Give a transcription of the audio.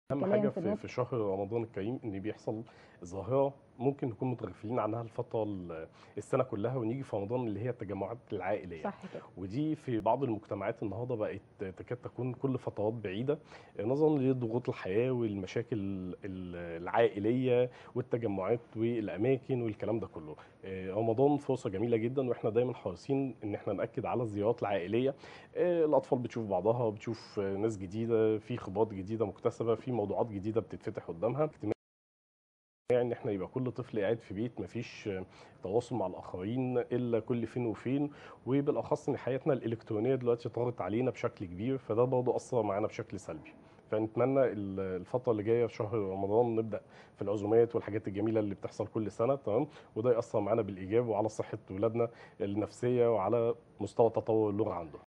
اهم كلام حاجه في في, النطق في شهر رمضان الكريم ان بيحصل ظاهره ممكن نكون متغافلين عنها الفتره ال- السنه كلها ونيجي في رمضان اللي هي التجمعات العائليه صح كده ودي في بعض المجتمعات النهارده بقت تكاد تكون كل فترات بعيده نظرا لضغوط الحياه والمشاكل ال- العائليه والتجمعات والاماكن والكلام ده كله آه، رمضان فرصه جميله جدا واحنا دايما حريصين ان احنا ناكد على الزيارات العائليه آه، الاطفال بتشوف بعضها بتشوف آه، ناس جديده في خبرات جديده مكتسبه في موضوعات جديده بتتفتح قدامها اجتماع ان احنا يبقى كل طفل قاعد في بيت مفيش آه، تواصل مع الاخرين الا كل فين وفين وبالاخص ان حياتنا الالكترونيه دلوقتي طغت علينا بشكل كبير فده برضه اثر معانا بشكل سلبي فنتمنى ال- الفتره اللي جايه في شهر رمضان نبدا في العزومات والحاجات الجميله اللي بتحصل كل سنه تمام وده ياثر معانا بالايجاب وعلى صحه ولادنا النفسيه وعلى مستوى تطور اللغه عندهم